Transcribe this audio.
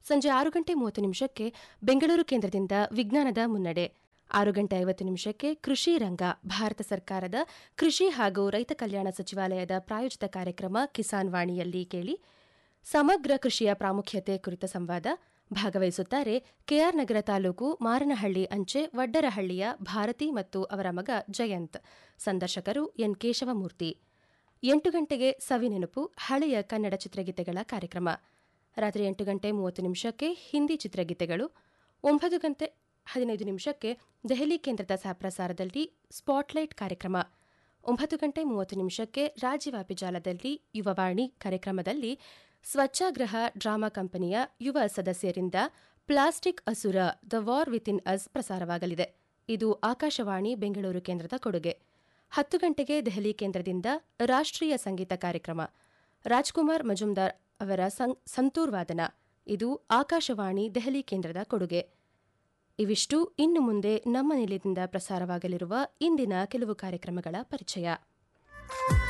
ಸಂಜೆ ಆರು ಗಂಟೆ ಮೂವತ್ತು ನಿಮಿಷಕ್ಕೆ ಬೆಂಗಳೂರು ಕೇಂದ್ರದಿಂದ ವಿಜ್ಞಾನದ ಮುನ್ನಡೆ ಆರು ಗಂಟೆ ಐವತ್ತು ನಿಮಿಷಕ್ಕೆ ಕೃಷಿ ರಂಗ ಭಾರತ ಸರ್ಕಾರದ ಕೃಷಿ ಹಾಗೂ ರೈತ ಕಲ್ಯಾಣ ಸಚಿವಾಲಯದ ಪ್ರಾಯೋಜಿತ ಕಾರ್ಯಕ್ರಮ ಕಿಸಾನ್ ವಾಣಿಯಲ್ಲಿ ಕೇಳಿ ಸಮಗ್ರ ಕೃಷಿಯ ಪ್ರಾಮುಖ್ಯತೆ ಕುರಿತ ಸಂವಾದ ಭಾಗವಹಿಸುತ್ತಾರೆ ಕೆಆರ್ ನಗರ ತಾಲೂಕು ಮಾರನಹಳ್ಳಿ ಅಂಚೆ ವಡ್ಡರಹಳ್ಳಿಯ ಭಾರತಿ ಮತ್ತು ಅವರ ಮಗ ಜಯಂತ್ ಸಂದರ್ಶಕರು ಎನ್ ಕೇಶವಮೂರ್ತಿ ಎಂಟು ಗಂಟೆಗೆ ಸವಿನೆನಪು ಹಳೆಯ ಕನ್ನಡ ಚಿತ್ರಗೀತೆಗಳ ಕಾರ್ಯಕ್ರಮ ರಾತ್ರಿ ಎಂಟು ಗಂಟೆ ಮೂವತ್ತು ನಿಮಿಷಕ್ಕೆ ಹಿಂದಿ ಚಿತ್ರಗೀತೆಗಳು ಒಂಬತ್ತು ಗಂಟೆ ಹದಿನೈದು ನಿಮಿಷಕ್ಕೆ ದೆಹಲಿ ಕೇಂದ್ರದ ಸಹಪ್ರಸಾರದಲ್ಲಿ ಸ್ಪಾಟ್ಲೈಟ್ ಕಾರ್ಯಕ್ರಮ ಒಂಬತ್ತು ಗಂಟೆ ಮೂವತ್ತು ನಿಮಿಷಕ್ಕೆ ರಾಜ್ಯವ್ಯಾಪಿ ಜಾಲದಲ್ಲಿ ಯುವವಾಣಿ ಕಾರ್ಯಕ್ರಮದಲ್ಲಿ ಸ್ವಚ್ಛಾಗ್ರಹ ಡ್ರಾಮಾ ಕಂಪನಿಯ ಯುವ ಸದಸ್ಯರಿಂದ ಪ್ಲಾಸ್ಟಿಕ್ ಅಸುರ the war within us ಪ್ರಸಾರವಾಗಲಿದೆ ಇದು ಆಕಾಶವಾಣಿ ಬೆಂಗಳೂರು ಕೇಂದ್ರದ ಕೊಡುಗೆ ಹತ್ತು ಗಂಟೆಗೆ ದೆಹಲಿ ಕೇಂದ್ರದಿಂದ ರಾಷ್ಟ್ರೀಯ ಸಂಗೀತ ಕಾರ್ಯಕ್ರಮ ರಾಜ್ಕುಮಾರ್ ಮಜುಮ್ದಾರ್ ಅವರ ಸಂತೂರ್ ವಾದನ ಇದು ಆಕಾಶವಾಣಿ ದೆಹಲಿ ಕೇಂದ್ರದ ಕೊಡುಗೆ ಇವಿಷ್ಟು ಇನ್ನು ಮುಂದೆ ನಮ್ಮ ನಿಲಯದಿಂದ ಪ್ರಸಾರವಾಗಲಿರುವ ಇಂದಿನ ಕೆಲವು ಕಾರ್ಯಕ್ರಮಗಳ ಪರಿಚಯ